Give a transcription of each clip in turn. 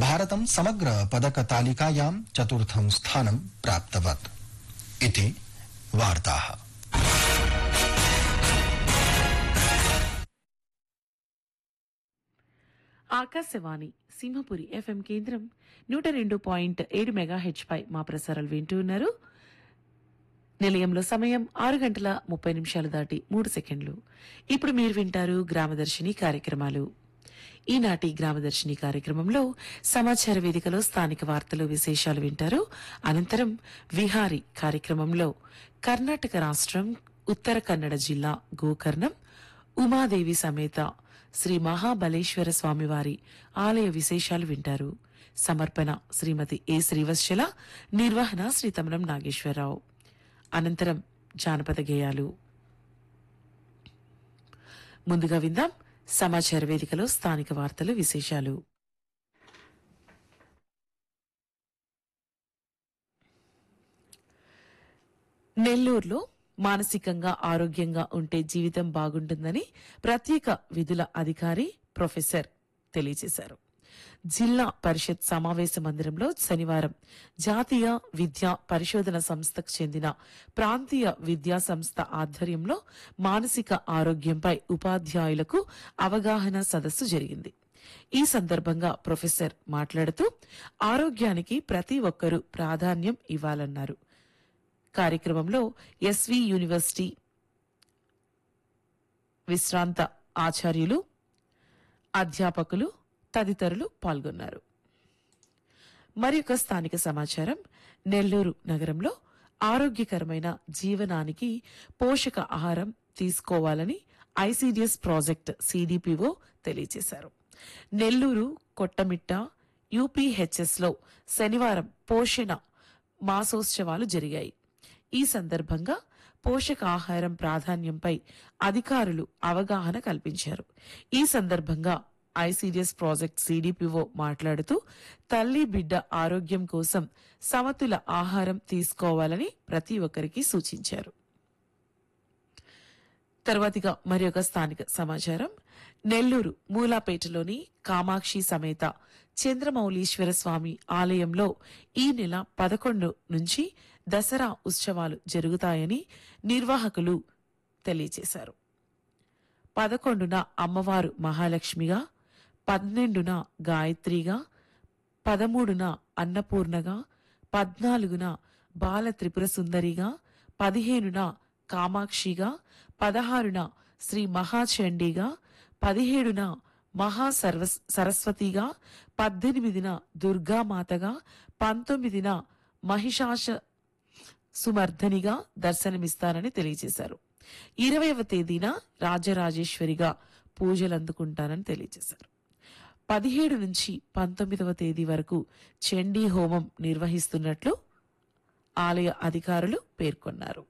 भारतं समग्र पदकतालिकायां चतुर्थं स्थानं प्राप्तवत् इति वार्ताः ఆకాశవాణి సింహపురి ఎఫ్ఎం కేంద్రం నూట రెండు పాయింట్ ఏడు మెగా పై మా ప్రసారాలు వింటూ ఉన్నారు నిలయంలో సమయం ఆరు గంటల ముప్పై నిమిషాలు దాటి మూడు సెకండ్లు ఇప్పుడు మీరు వింటారు గ్రామదర్శిని కార్యక్రమాలు ఈనాటి గ్రామదర్శిని కార్యక్రమంలో సమాచార వేదికలో స్థానిక వార్తలు విశేషాలు వింటారు అనంతరం విహారీ కార్యక్రమంలో కర్ణాటక రాష్ట్రం ఉత్తర కన్నడ జిల్లా గోకర్ణం ఉమాదేవి సమేత శ్రీ మహాబలేశ్వర స్వామివారి ఆలయ విశేషాలు వింటారు సమర్పణ శ్రీమతి ఏ శ్రీవత్సల నిర్వహణ శ్రీ తమనం నాగేశ్వరరావు అనంతరం జానపద గేయాలు ముందుగా విందాం సమాచార వేదికలో స్థానిక వార్తలు విశేషాలు నెల్లూరులో మానసికంగా ఆరోగ్యంగా ఉంటే జీవితం బాగుంటుందని ప్రత్యేక విధుల అధికారి ప్రొఫెసర్ తెలియజేశారు జిల్లా పరిషత్ సమావేశ మందిరంలో శనివారం జాతీయ విద్యా పరిశోధన సంస్థకు చెందిన ప్రాంతీయ విద్యా సంస్థ ఆధ్వర్యంలో మానసిక ఆరోగ్యంపై ఉపాధ్యాయులకు అవగాహన సదస్సు జరిగింది ఈ సందర్భంగా ప్రొఫెసర్ మాట్లాడుతూ ఆరోగ్యానికి ప్రతి ఒక్కరూ ప్రాధాన్యం ఇవ్వాలన్నారు కార్యక్రమంలో ఎస్వి యూనివర్సిటీ విశ్రాంత ఆచార్యులు అధ్యాపకులు తదితరులు పాల్గొన్నారు మరి ఒక స్థానిక సమాచారం నెల్లూరు నగరంలో ఆరోగ్యకరమైన జీవనానికి పోషక ఆహారం తీసుకోవాలని ఐసీడీఎస్ ప్రాజెక్ట్ సిడిపిఓ తెలియజేశారు నెల్లూరు కొట్టమిట్ట యూపీహెచ్ఎస్ లో శనివారం పోషణ మాసోత్సవాలు జరిగాయి ఈ సందర్భంగా పోషకాహారం ప్రాధాన్యంపై అధికారులు అవగాహన కల్పించారు ఈ సందర్భంగా ఐసీడీఎస్ ప్రాజెక్ట్ సిడిపిఓ మాట్లాడుతూ తల్లి బిడ్డ ఆరోగ్యం కోసం సమతుల ఆహారం తీసుకోవాలని ప్రతి ఒక్కరికి సూచించారు తర్వాతిగా మరి ఒక స్థానిక సమాచారం నెల్లూరు మూలాపేటలోని కామాక్షి సమేత చంద్రమౌళీశ్వర స్వామి ఆలయంలో ఈ నెల పదకొండు నుంచి దసరా ఉత్సవాలు జరుగుతాయని నిర్వాహకులు తెలియజేశారు పదకొండున అమ్మవారు మహాలక్ష్మిగా పన్నెండున గాయత్రిగా పదమూడున అన్నపూర్ణగా పద్నాలుగున బాల త్రిపుర సుందరిగా పదిహేనున కామాక్షిగా పదహారున శ్రీ మహాచండీగా పదిహేడున మహా సర్వ సరస్వతిగా పద్దెనిమిదిన దుర్గామాతగా పంతొమ్మిదిన మహిషాశ సుమర్ధనిగా దర్శనమిస్తారని తెలియజేశారు ఇరవైవ తేదీన రాజరాజేశ్వరిగా పూజలు అందుకుంటానని తెలియజేశారు పదిహేడు నుంచి పంతొమ్మిదవ తేదీ వరకు చండీ హోమం నిర్వహిస్తున్నట్లు ఆలయ అధికారులు పేర్కొన్నారు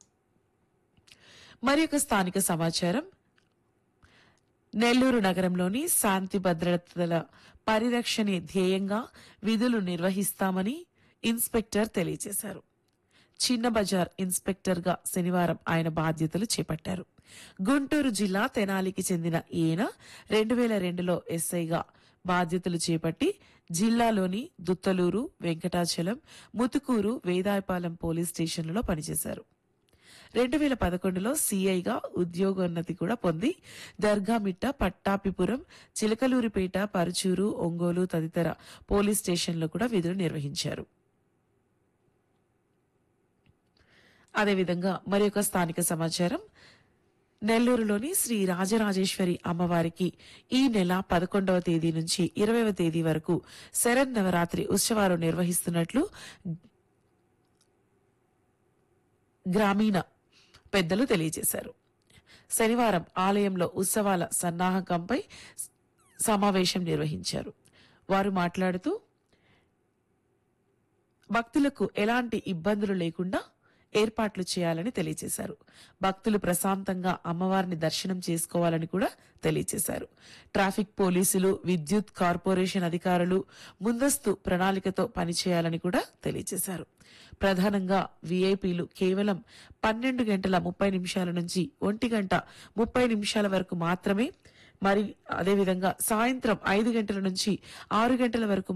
మరి ఒక స్థానిక సమాచారం నెల్లూరు నగరంలోని శాంతి భద్రతల పరిరక్షణే ధ్యేయంగా విధులు నిర్వహిస్తామని ఇన్స్పెక్టర్ తెలియజేశారు చిన్న బజార్ ఇన్స్పెక్టర్ గా శనివారం ఆయన బాధ్యతలు చేపట్టారు గుంటూరు జిల్లా తెనాలికి చెందిన ఈయన రెండు వేల రెండులో ఎస్ఐగా బాధ్యతలు చేపట్టి జిల్లాలోని దుత్తలూరు వెంకటాచలం ముతుకూరు వేదాయపాలెం పోలీస్ స్టేషన్లలో పనిచేశారు రెండు వేల పదకొండులో సీఐగా ఉద్యోగోన్నతి కూడా పొంది దర్గామిట్ట పట్టాపిపురం చిలకలూరిపేట పరుచూరు ఒంగోలు తదితర పోలీస్ స్టేషన్లో కూడా విధులు నిర్వహించారు అదేవిధంగా మరి ఒక స్థానిక సమాచారం నెల్లూరులోని శ్రీ రాజరాజేశ్వరి అమ్మవారికి ఈ నెల పదకొండవ తేదీ నుంచి ఇరవైవ తేదీ వరకు శరన్ నవరాత్రి ఉత్సవాలు నిర్వహిస్తున్నట్లు గ్రామీణ పెద్దలు తెలియజేశారు శనివారం ఆలయంలో ఉత్సవాల సన్నాహకంపై సమావేశం నిర్వహించారు వారు మాట్లాడుతూ భక్తులకు ఎలాంటి ఇబ్బందులు లేకుండా ఏర్పాట్లు చేయాలని తెలియజేశారు భక్తులు ప్రశాంతంగా అమ్మవారిని దర్శనం చేసుకోవాలని కూడా తెలియజేశారు ట్రాఫిక్ పోలీసులు విద్యుత్ కార్పొరేషన్ అధికారులు ముందస్తు ప్రణాళికతో పనిచేయాలని కూడా తెలియజేశారు ప్రధానంగా వీఐపీలు కేవలం పన్నెండు గంటల ముప్పై నిమిషాల నుంచి ఒంటి గంట ముప్పై నిమిషాల వరకు మాత్రమే మరి అదేవిధంగా సాయంత్రం ఐదు గంటల నుంచి ఆరు గంటల వరకు